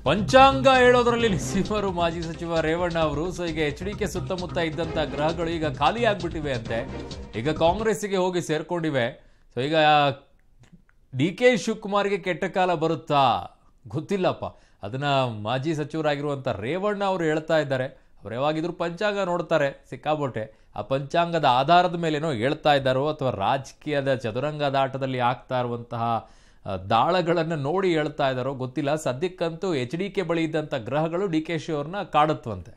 ಪಂಚಾಂಗ ಹೇಳೋದ್ರಲ್ಲಿ ನಿಸ್ಸೀಮರು ಮಾಜಿ ಸಚಿವ ರೇವಣ್ಣ ಅವರು ಸೊ ಈಗ ಎಚ್ ಡಿ ಕೆ ಸುತ್ತಮುತ್ತ ಇದ್ದಂತ ಗ್ರಹಗಳು ಈಗ ಖಾಲಿ ಆಗ್ಬಿಟ್ಟಿವೆ ಅಂತೆ ಈಗ ಕಾಂಗ್ರೆಸ್ಸಿಗೆ ಹೋಗಿ ಸೇರ್ಕೊಂಡಿವೆ ಸೊ ಈಗ ಡಿ ಕೆ ಶಿವಕುಮಾರ್ಗೆ ಕೆಟ್ಟ ಕಾಲ ಬರುತ್ತಾ ಗೊತ್ತಿಲ್ಲಪ್ಪ ಅದನ್ನ ಮಾಜಿ ಸಚಿವರಾಗಿರುವಂಥ ರೇವಣ್ಣ ಅವರು ಹೇಳ್ತಾ ಇದ್ದಾರೆ ಅವ್ರು ಯಾವಾಗಿದ್ರು ಪಂಚಾಂಗ ನೋಡ್ತಾರೆ ಸಿಕ್ಕಾಬೊಟ್ಟೆ ಆ ಪಂಚಾಂಗದ ಆಧಾರದ ಮೇಲೇನೋ ಹೇಳ್ತಾ ಇದ್ದಾರೋ ಅಥವಾ ರಾಜಕೀಯದ ಚದುರಂಗದಾಟದಲ್ಲಿ ಆಗ್ತಾ ಇರುವಂತಹ ಆ, ದಾಳಗಳನ್ನು ನೋಡಿ ಹೇಳ್ತಾ ಇದ್ದಾರೋ ಗೊತ್ತಿಲ್ಲ ಸದ್ಯಕ್ಕಂತೂ ಎಚ್ ಡಿ ಕೆ ಬಳಿ ಇದ್ದಂಥ ಗ್ರಹಗಳು ಡಿ ಕೆ ಶಿ ಅವ್ರನ್ನ ಕಾಡುತ್ತವಂತೆ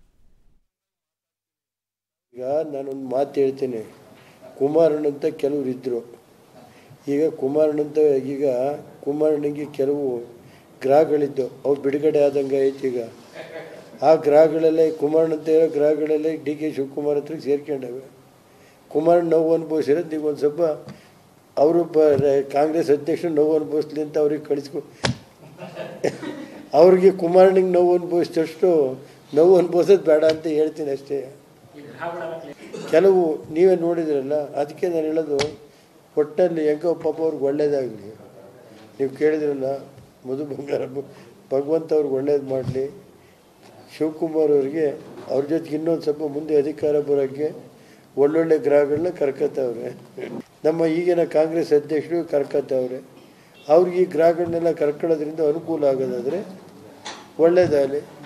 ಈಗ ನಾನೊಂದು ಮಾತು ಹೇಳ್ತೀನಿ ಕುಮಾರಣ್ಣಂತ ಕೆಲವರು ಇದ್ದರು ಈಗ ಕುಮಾರಣ್ಣಂತ ಈಗ ಕುಮಾರಣ್ಣಂಗೆ ಕೆಲವು ಗ್ರಹಗಳಿದ್ದು ಅವು ಬಿಡುಗಡೆ ಆದಂಗೆ ಐತಿ ಈಗ ಆ ಗ್ರಹಗಳೆಲ್ಲ ಕುಮಾರಣ್ಣಂತ ಇರೋ ಗ್ರಹಗಳೆಲ್ಲ ಡಿ ಕೆ ಶಿವಕುಮಾರ್ ಹತ್ರ ಸೇರ್ಕೊಂಡವೆ ಕುಮಾರಣ್ಣ ನೋವು ಅನುಭವಿಸಿರೋದು ನೀವು ಒಂದು ಸ್ವಲ್ಪ ಅವರು ಬ ಕಾಂಗ್ರೆಸ್ ಅಧ್ಯಕ್ಷರು ನೋವು ಅನುಭವಿಸ್ಲಿ ಅಂತ ಅವ್ರಿಗೆ ಕಳಿಸ್ಕೊ ಅವ್ರಿಗೆ ಕುಮಾರಣ್ಣಂಗೆ ನೋವು ಅನುಭವಿಸಿದಷ್ಟು ನೋವು ಅನುಭವಿಸೋದು ಬೇಡ ಅಂತ ಹೇಳ್ತೀನಿ ಅಷ್ಟೇ ಕೆಲವು ನೀವೇ ನೋಡಿದ್ರಲ್ಲ ಅದಕ್ಕೆ ನಾನು ಹೇಳೋದು ಒಟ್ಟಲ್ಲಿ ಹೆಂಗೋ ಪಾಪ ಅವ್ರಿಗೆ ಒಳ್ಳೇದಾಗಲಿ ನೀವು ಕೇಳಿದ್ರಲ್ಲ ಮಧು ಬಂಗಾರ ಭಗವಂತ ಅವ್ರಿಗೆ ಒಳ್ಳೇದು ಮಾಡಲಿ ಶಿವಕುಮಾರ್ ಅವ್ರಿಗೆ ಅವ್ರ ಜೊತೆಗೆ ಇನ್ನೊಂದು ಸ್ವಲ್ಪ ಮುಂದೆ ಅಧಿಕಾರ ಬರೋಕ್ಕೆ ಒಳ್ಳೊಳ್ಳೆ ಗ್ರಹಗಳನ್ನ ಕರ್ಕತ್ತವ್ರೆ ನಮ್ಮ ಈಗಿನ ಕಾಂಗ್ರೆಸ್ ಅಧ್ಯಕ್ಷರು ಕರ್ಕತ್ತವ್ರೆ ಅವ್ರಿಗೆ ಈ ಗ್ರಹಗಳನ್ನೆಲ್ಲ ಕರ್ಕೊಳ್ಳೋದ್ರಿಂದ ಅನುಕೂಲ ಆಗೋದಾದರೆ ಒಳ್ಳೇದಾಗಲಿ